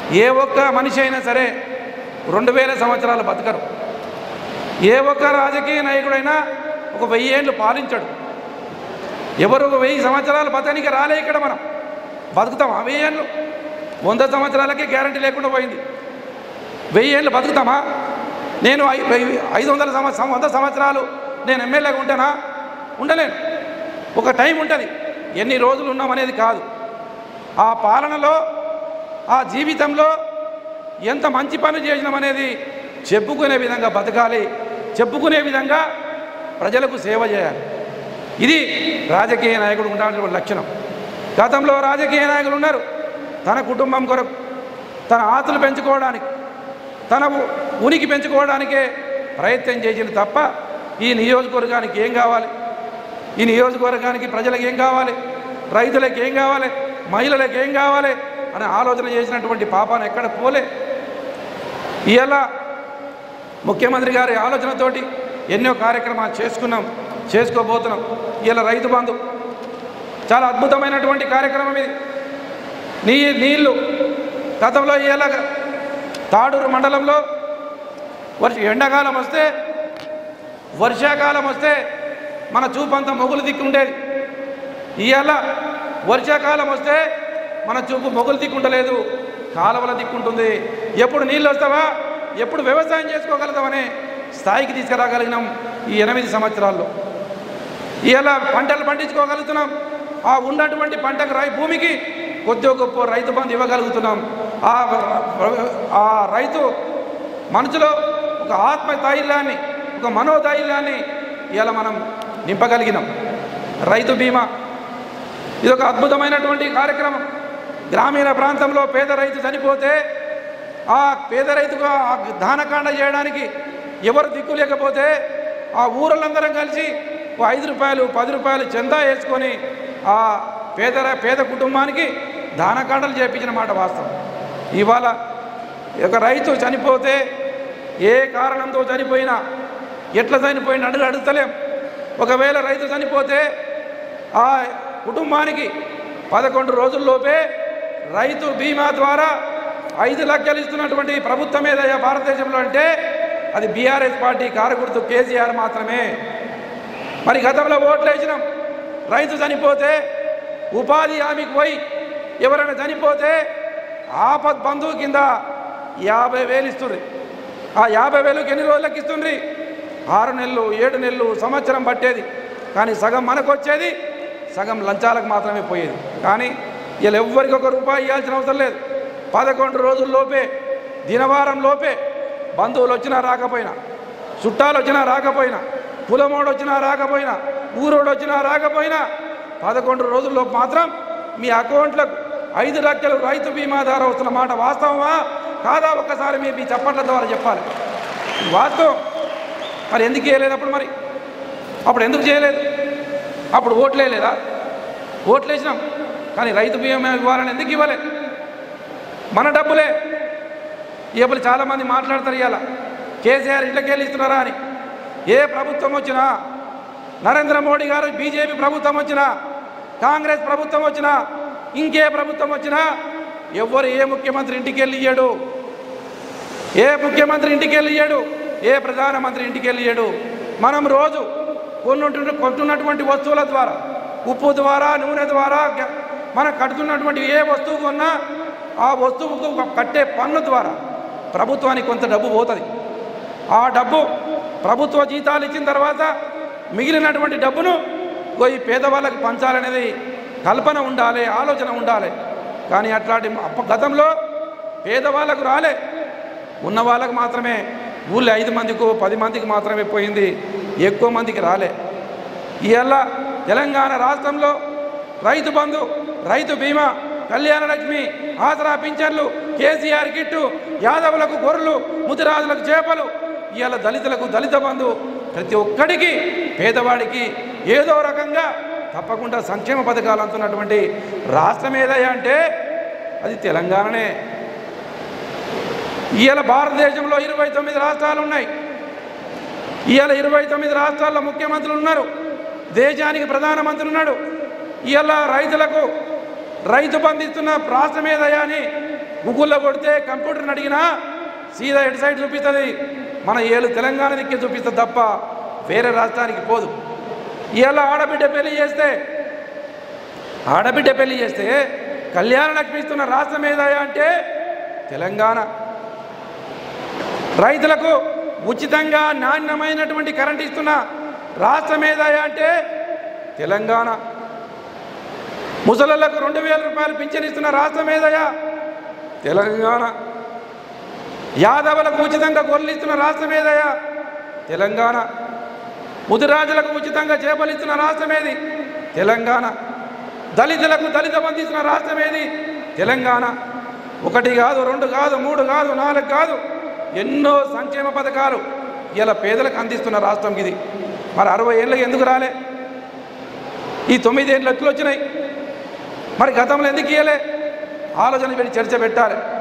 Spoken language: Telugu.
ఏ ఒక్క మనిషి అయినా సరే రెండు వేల సంవత్సరాలు బతకరు ఏ ఒక్క రాజకీయ నాయకుడైనా ఒక వెయ్యి ఏళ్ళు పాలించడు ఎవరు ఒక వెయ్యి సంవత్సరాలు బతకనికి రాలే ఇక్కడ మనం బతుకుతాం ఆ వెయ్యి ఏళ్ళు వంద సంవత్సరాలకే గ్యారంటీ లేకుండా పోయింది వెయ్యి ఏళ్ళు బతుకుతామా నేను ఐ- వెయ్యి- ఐదు వందల సంవత్సరం వంద సంవత్సరాలు నేను ఎమ్మెల్యేగా ఉంటానా ఉండలేను ఒక టైం ఉంటుంది ఎన్ని రోజులు ఉన్నామనేది కాదు ఆ పాలనలో ఆ జీవితంలో ఎంత మంచి పని చేసినామనేది చెప్పుకునే విధంగా బతకాలి చెప్పుకునే విధంగా ప్రజలకు సేవ చేయాలి ఇది రాజకీయ నాయకుడు ఉండాల్సిన లక్షణం గతంలో రాజకీయ నాయకులు ఉన్నారు తన కుటుంబం కొరకు తన ఆస్తులు పెంచుకోవడానికి తన ఉ- ఉనికి పెంచుకోవడానికే ప్రయత్నం చేసింది తప్ప ఈ నియోజకవర్గానికి ఏం కావాలి ఈ నియోజకవర్గానికి ప్రజలకు ఏం కావాలి రైతులకు ఏం కావాలి మహిళలకు ఏం కావాలి అని ఆలోచన చేసినటువంటి పాపాన్ని ఎక్కడ పోలే ఇవాళ ముఖ్యమంత్రి గారి ఆలోచనతోటి ఎన్నో కార్యక్రమాలు చేసుకున్నాం చేసుకోబోతున్నాం ఇలా రైతు బంధు చాలా అద్భుతమైనటువంటి కార్యక్రమం ఇది నీ నీళ్లు గతంలో ఇలా తాడూరు మండలంలో వర్ష ఎండాకాలం వస్తే వర్షాకాలం వస్తే మన చూపంతా మొగులు దిక్కు ఉండేది ఇవాళ వర్షాకాలం వస్తే మన చూపు మొగులు దిక్కుంటలేదు కాలువల దిక్కుంటుంది ఎప్పుడు నీళ్ళు వస్తావా ఎప్పుడు వ్యవసాయం చేసుకోగలుగుతామనే స్థాయికి తీసుకురాగలిగినాం ఈ ఎనిమిది సంవత్సరాల్లో ఇలా పంటలు పండించుకోగలుగుతున్నాం ఆ ఉన్నటువంటి పంటకు రై భూమికి కొద్దిగా గొప్ప రైతు బంధు ఇవ్వగలుగుతున్నాం ఆ ఆ రైతు మనసులో ఒక ఆత్మధైర్యాన్ని ఒక మనోధైర్యాన్ని ఇలా మనం నింపగలిగినాం రైతు బీమా ఇది ఒక అద్భుతమైనటువంటి కార్యక్రమం గ్రామీణ ప్రాంతంలో పేద రైతు చనిపోతే ఆ పేద రైతుకు ఆ దానకాండ చేయడానికి ఎవరు దిక్కు లేకపోతే ఆ ఊరలందరం కలిసి ఓ ఐదు రూపాయలు పది రూపాయలు చందా వేసుకొని ఆ పేద రై- పేద కుటుంబానికి దానకాండలు చేపించిన మాట వాస్తవం ఇవాళ ఒక రైతు చనిపోతే ఏ కారణంతో చనిపోయినా ఎట్లా చనిపోయినా అడుగు అడుగుతలేం ఒకవేళ రైతు చనిపోతే ఆ కుటుంబానికి పదకొండు రోజుల్లోపే రైతు బీమా ద్వారా ఐదు లక్షలు ఇస్తున్నటువంటి ప్రభుత్వం ఏదయ్యా భారతదేశంలో అంటే అది బీఆర్ఎస్ పార్టీ కారగుర్తు కేసీఆర్ మాత్రమే మరి గతంలో ఓట్లు వేసినాం రైతు చనిపోతే ఉపాధి హామీకి పోయి ఎవరైనా చనిపోతే ఆపద్ బంధువు కింద యాభై వేలు ఇస్తుండ్రి ఆ యాభై వేలుకి ఎన్ని రోజులకు ఇస్తుండ్రి ఆరు నెలలు ఏడు నెలలు సంవత్సరం పట్టేది కానీ సగం మనకు వచ్చేది సగం లంచాలకు మాత్రమే పోయేది కానీ వీళ్ళు ఎవ్వరికి ఒక రూపాయి ఇవ్వాల్సిన అవసరం లేదు పదకొండు రోజుల్లోపే దినవారం లోపే బంధువులు వచ్చినా రాకపోయినా చుట్టాలు వచ్చినా రాకపోయినా కులమోడు వచ్చినా రాకపోయినా ఊరోడు వచ్చినా రాకపోయినా పదకొండు రోజుల్లో మాత్రం మీ అకౌంట్లకు ఐదు లక్షలు రైతు బీమా ద్వారా వస్తున్న మాట వాస్తవమా కాదా ఒక్కసారి మీ మీ చప్పట్ల ద్వారా చెప్పాలి ఇది వాస్తవం మరి ఎందుకు చేయలేదు అప్పుడు మరి అప్పుడు ఎందుకు చేయలేదు అప్పుడు ఓట్లే లేదా ఓట్లు వేసినాం కానీ రైతు బీమా ఇవ్వాలని ఎందుకు ఇవ్వలేదు మన డబ్బులే ఇప్పుడు చాలామంది మాట్లాడతారు ఇవాళ కేసీఆర్ ఇళ్ళకి వెళ్ళి ఇస్తున్నారా అని ఏ ప్రభుత్వం వచ్చినా నరేంద్ర మోడీ గారు బీజేపీ ప్రభుత్వం వచ్చినా కాంగ్రెస్ ప్రభుత్వం వచ్చినా ఇంకే ప్రభుత్వం వచ్చినా ఎవ్వరు ఏ ముఖ్యమంత్రి ఇంటికి వెళ్ళి ఇయ్యడు ఏ ముఖ్యమంత్రి ఇంటికి వెళ్ళి ఇయ్యడు ఏ ప్రధానమంత్రి ఇంటికి వెళ్ళి ఇయ్యడు మనం రోజు కొన్నుంటు కొంటున్నటువంటి వస్తువుల ద్వారా ఉప్పు ద్వారా నూనె ద్వారా గ- మనం కడుతున్నటువంటి ఏ వస్తువు కొన్నా ఆ వస్తువుకు కట్టే పన్ను ద్వారా ప్రభుత్వానికి కొంత డబ్బు పోతుంది ఆ డబ్బు ప్రభుత్వ జీతాలు ఇచ్చిన తర్వాత మిగిలినటువంటి డబ్బును ఇగో ఈ పేదవాళ్ళకి పంచాలనేది కల్పన ఉండాలి ఆలోచన ఉండాలి కానీ అట్లాంటి అప్ప గతంలో పేదవాళ్ళకు రాలే ఉన్న వాళ్ళకు మాత్రమే ఊళ్ళో ఐదు మందికి పది మందికి మాత్రమే పోయింది ఎక్కువ మందికి రాలే ఇవాళ తెలంగాణ రాష్ట్రంలో రైతు బంధు రైతు బీమా కళ్యాణ లక్ష్మి ఆసరా పింఛన్లు కేసీఆర్ కిట్టు యాదవులకు గొర్రెలు ముదిరాజులకు చేపలు ఇవాళ దళితులకు దళిత బంధు ప్రతి ఒక్కడికి పేదవాడికి ఏదో రకంగా తప్పకుండా సంక్షేమ పథకాలు అందుతున్నటువంటి రాష్ట్రం ఏదయ్యా అంటే అది తెలంగాణనే ఇవాళ భారతదేశంలో ఇరవై తొమ్మిది రాష్ట్రాలు ఉన్నాయి ఇవాళ ఇరవై తొమ్మిది రాష్ట్రాల్లో ముఖ్యమంత్రులు ఉన్నారు దేశానికి ప్రధానమంత్రి ఉన్నాడు ఇవాళ రైతులకు రైతు బంధిస్తున్న రాష్ట్రం ఏదయ్యా అని గూగుల్లో కొడితే కంప్యూటర్ని అడిగినా సీదా ఎటు సైడ్ చూపిస్తుంది మన ఏళ్ళు తెలంగాణ దిక్కే చూపిస్తుంది తప్ప వేరే రాష్ట్రానికి పోదు ఇవాళ ఆడబిడ్డ పెళ్లి చేస్తే ఆడబిడ్డ పెళ్లి చేస్తే కళ్యాణ లక్ష్మి ఇస్తున్న రాష్ట్రం ఏదయా అంటే తెలంగాణ రైతులకు ఉచితంగా నాణ్యమైనటువంటి కరెంట్ ఇస్తున్న రాష్ట్రం ఏదయా అంటే తెలంగాణ ముసలులకు రెండు వేల రూపాయలు పింఛన్ ఇస్తున్న రాష్ట్రం ఏదయా తెలంగాణ యాదవులకు ఉచితంగా గొర్రెలు ఇస్తున్న రాష్ట్రం ఏదయా తెలంగాణ ముదిరాజులకు ఉచితంగా చేపలు ఇస్తున్న రాష్ట్రం ఏది తెలంగాణ దళితులకు దళిత బంధు ఇస్తున్న రాష్ట్రం ఏది తెలంగాణ ఒకటి కాదు రెండు కాదు మూడు కాదు నాలుగు కాదు ఎన్నో సంక్షేమ పథకాలు ఇలా పేదలకు అందిస్తున్న రాష్ట్రం ఇది మరి అరవై ఏళ్ళకి ఎందుకు రాలే ఈ తొమ్మిదేళ్ళు ఎట్లు వచ్చినాయి మరి గతంలో ఎందుకు ఇయ్యలే ఆలోచన పెట్టి చర్చ పెట్టాలి